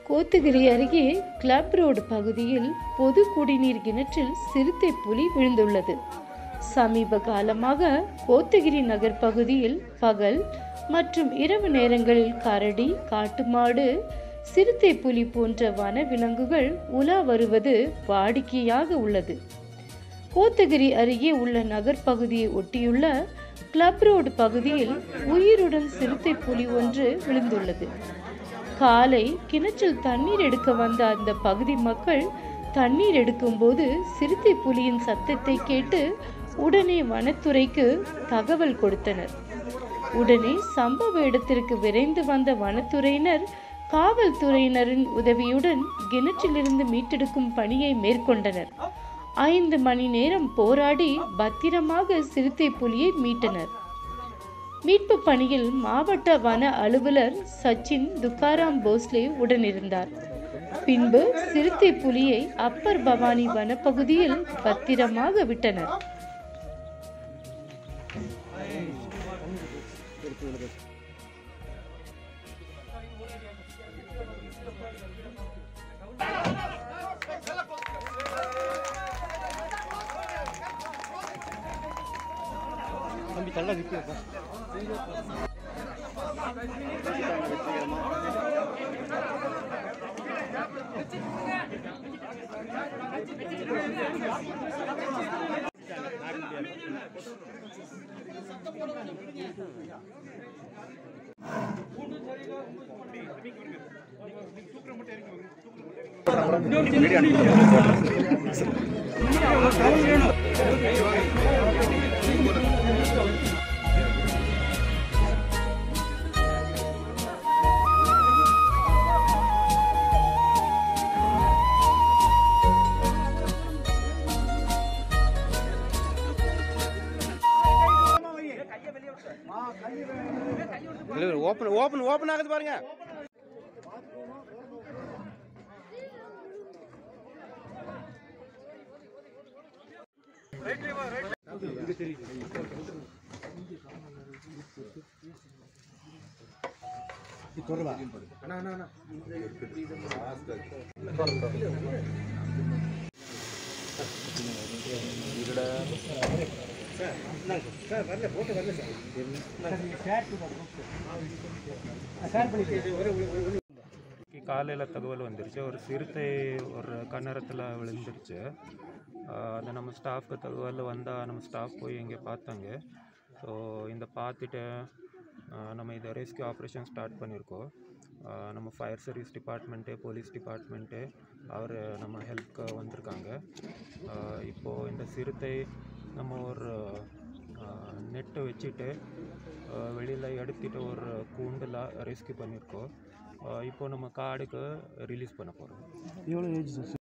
கோத்தகிரி அருகே club road பகுதியில் பொது குடிநீர் கிணற்றில் சிறுத்தை புலி விழுந்துள்ளது சமீப காலமாக கோத்தகிரி நகர் பகுதியில் பகல் மற்றும் இரவு நேரங்களில் கரடி காட்டுமாடு சிறுத்தை புலி போன்ற வனவிலங்குகள் உலா வருவது வாடிக்கையாக உள்ளது கோத்தகிரி அருகே உள்ள நகர் பகுதியை ஒட்டியுள்ள கிளப் ரோடு பகுதியில் உயிருடன் சிறுத்தை புலி ஒன்று விழுந்துள்ளது காலை கிணற்றில் தண்ணீர் எடுக்க வந்த அந்த பகுதி மக்கள் தண்ணீர் எடுக்கும்போது சிறுத்தை புலியின் சத்தத்தை கேட்டு உடனே வனத்துறைக்கு தகவல் கொடுத்தனர் உடனே சம்பவ இடத்திற்கு விரைந்து வந்த வனத்துறையினர் காவல்துறையினரின் உதவியுடன் கிணற்றிலிருந்து மீட்டெடுக்கும் பணியை மேற்கொண்டனர் ஐந்து மணி நேரம் போராடி பத்திரமாக சிறுத்தை புலியை மீட்டனர் மீட்பு பணியில் மாவட்ட வன அலுவலர் சச்சின் துக்காராம் போஸ்லே உடனிருந்தார் பின்பு சிறுத்தை புலியை அப்பர் பவானி வனப்பகுதியில் பத்திரமாக விட்டனர் தம்பி தள்ள நிற்கிறப்பா ஓப்பன் ஓப்பன் ஓப்பன் ஆகுது பாருங்க காலையில் தகவல் வந்துருச்சு ஒரு சிறுத்தை ஒரு கன்னரத்தில் விழுந்துருச்சு ஆஹ் அது நம்ம ஸ்டாஃப்க்கு தகவல் வந்தால் நம்ம ஸ்டாஃப் போய் இங்கே பார்த்தாங்க ஸோ இந்த பார்த்துட்டு ஆஹ் நம்ம இதை ரெஸ்கியூ ஆப்ரேஷன் ஸ்டார்ட் பண்ணியிருக்கோம் ஆஹ் நம்ம fire service department police department அவர் நம்ம ஹெல்ப்க்கு வந்திருக்காங்க ஆஹ் இப்போது இந்த சிறுத்தை நம்ம ஒரு நெட்டை வச்சுட்டு வெளியில் எடுத்துட்டு ஒரு கூண்டில் ரெஸ்கியூ பண்ணியிருக்கோம் ஆஹ் இப்போ நம்ம காடுக்கு ரிலீஸ் பண்ண போகிறோம் எவ்வளோ ஏஜ்